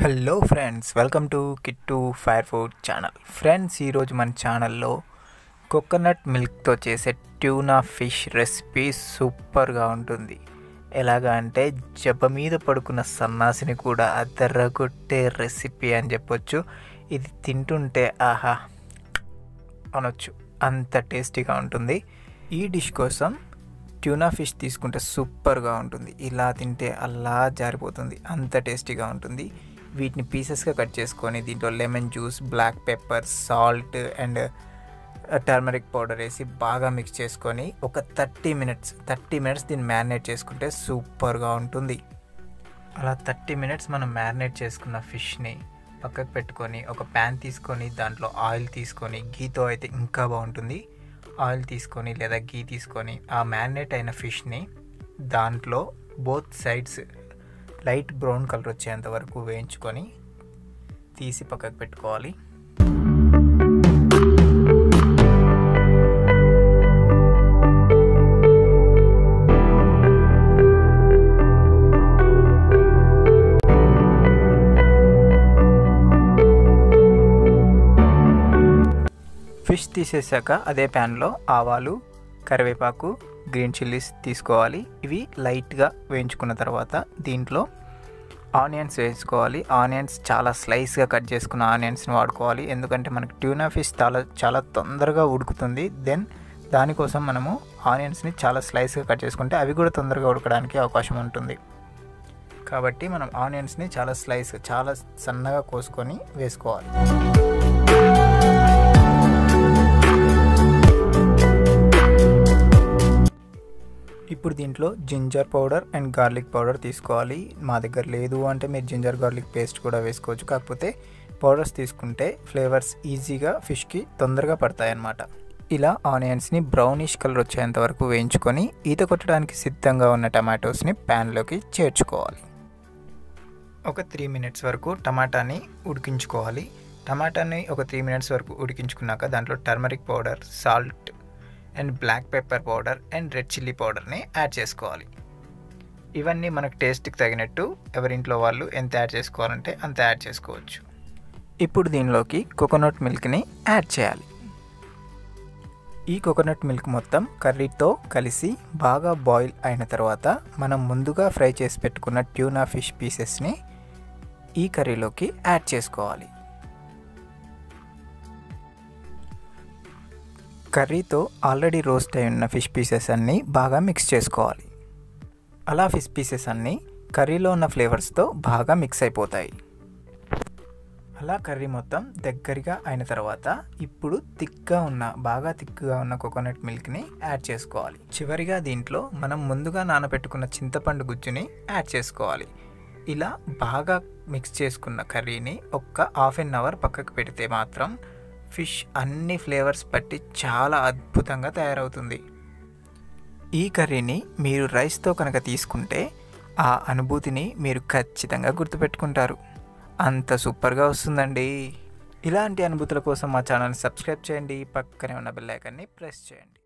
hello friends welcome to Kittu fire food channel friends ఈరోజు మన ఛానల్లో కోకోనట్ మిల్క్తో చేసే ట్యూనా ఫిష్ రెసిపీ సూపర్గా ఉంటుంది ఎలాగా అంటే జబ్బ మీద పడుకున్న సన్నాసిని కూడా అద్దరగొట్టే రెసిపీ అని చెప్పొచ్చు ఇది తింటుంటే ఆహా అనొచ్చు అంత టేస్టీగా ఉంటుంది ఈ డిష్ కోసం ట్యూనా ఫిష్ తీసుకుంటే సూపర్గా ఉంటుంది ఇలా తింటే అలా జారిపోతుంది అంత టేస్టీగా ఉంటుంది వీటిని పీసెస్గా కట్ చేసుకొని దీంట్లో lemon juice black pepper salt and turmeric powder వేసి బాగా మిక్స్ చేసుకొని ఒక థర్టీ మినిట్స్ థర్టీ మినిట్స్ దీన్ని మ్యారినేట్ చేసుకుంటే సూపర్గా ఉంటుంది అలా థర్టీ మినిట్స్ మనం మ్యారినేట్ చేసుకున్న ఫిష్ని పక్కకు పెట్టుకొని ఒక ప్యాన్ తీసుకొని దాంట్లో ఆయిల్ తీసుకొని గీతో అయితే ఇంకా బాగుంటుంది ఆయిల్ తీసుకొని లేదా గీ తీసుకొని ఆ మ్యారినేట్ అయిన ఫిష్ని దాంట్లో both sides light brown colour వచ్చేంత వరకు వేయించుకొని తీసి పక్కకు పెట్టుకోవాలి ఫిష్ తీసేసాక అదే ప్యాన్లో ఆవాలు కరివేపాకు గ్రీన్ చిల్లీస్ తీసుకోవాలి ఇవి లైట్గా వేయించుకున్న తర్వాత దీంట్లో ఆనియన్స్ వేసుకోవాలి ఆనియన్స్ చాలా స్లైస్గా కట్ చేసుకున్న ఆనియన్స్ని వాడుకోవాలి ఎందుకంటే మనకి ట్యూనా ఫిష్ చాలా చాలా తొందరగా ఉడుకుతుంది దెన్ దానికోసం మనము ఆనియన్స్ని చాలా స్లైస్గా కట్ చేసుకుంటే అవి కూడా తొందరగా ఉడకడానికి అవకాశం ఉంటుంది కాబట్టి మనం ఆనియన్స్ని చాలా స్లైస్ చాలా సన్నగా కోసుకొని వేసుకోవాలి ఇప్పుడు దీంట్లో ginger powder and garlic powder తీసుకోవాలి మా దగ్గర లేదు అంటే మీరు జింజర్ గార్లిక్ పేస్ట్ కూడా వేసుకోవచ్చు కాకపోతే పౌడర్స్ తీసుకుంటే ఫ్లేవర్స్ ఈజీగా ఫిష్కి తొందరగా పడతాయన్నమాట ఇలా ఆనియన్స్ని బ్రౌనిష్ కలర్ వచ్చేంత వరకు వేయించుకొని ఈత కొట్టడానికి సిద్ధంగా ఉన్న టమాటోస్ని ప్యాన్లోకి చేర్చుకోవాలి ఒక త్రీ మినిట్స్ వరకు టమాటాని ఉడికించుకోవాలి టమాటాని ఒక త్రీ మినిట్స్ వరకు ఉడికించుకున్నాక దాంట్లో turmeric powder salt and black pepper powder and red chilli పౌడర్ని యాడ్ చేసుకోవాలి ఇవన్నీ మనకు టేస్ట్కి తగినట్టు ఎవరింట్లో వాళ్ళు ఎంత యాడ్ చేసుకోవాలంటే అంత యాడ్ చేసుకోవచ్చు ఇప్పుడు దీనిలోకి కోకోనట్ మిల్క్ని యాడ్ చేయాలి ఈ కోకోనట్ మిల్క్ మొత్తం కర్రీతో కలిసి బాగా బాయిల్ అయిన తర్వాత మనం ముందుగా ఫ్రై చేసి పెట్టుకున్న ట్యూనా ఫిష్ పీసెస్ని ఈ కర్రీలోకి యాడ్ చేసుకోవాలి కర్రీతో ఆల్రెడీ రోస్ట్ అయి ఉన్న ఫిష్ పీసెస్ అన్నీ బాగా మిక్స్ చేసుకోవాలి అలా ఫిష్ పీసెస్ అన్నీ కర్రీలో ఉన్న ఫ్లేవర్స్తో బాగా మిక్స్ అయిపోతాయి అలా కర్రీ మొత్తం దగ్గరగా అయిన తర్వాత ఇప్పుడు థిక్గా ఉన్న బాగా థిక్గా ఉన్న కోకోనట్ మిల్క్ని యాడ్ చేసుకోవాలి చివరిగా దీంట్లో మనం ముందుగా నానబెట్టుకున్న చింతపండు గుజ్జుని యాడ్ చేసుకోవాలి ఇలా బాగా మిక్స్ చేసుకున్న కర్రీని ఒక్క హాఫ్ అన్ అవర్ పక్కకు పెడితే మాత్రం ఫిష్ అన్ని ఫ్లేవర్స్ పట్టి చాలా అద్భుతంగా తయారవుతుంది ఈ కర్రీని మీరు రైస్తో కనుక తీసుకుంటే ఆ అనుభూతిని మీరు ఖచ్చితంగా గుర్తుపెట్టుకుంటారు అంత సూపర్గా వస్తుందండి ఇలాంటి అనుభూతుల కోసం మా ఛానల్ని సబ్స్క్రైబ్ చేయండి పక్కనే ఉన్న బెల్ ఐకాన్ని ప్రెస్ చేయండి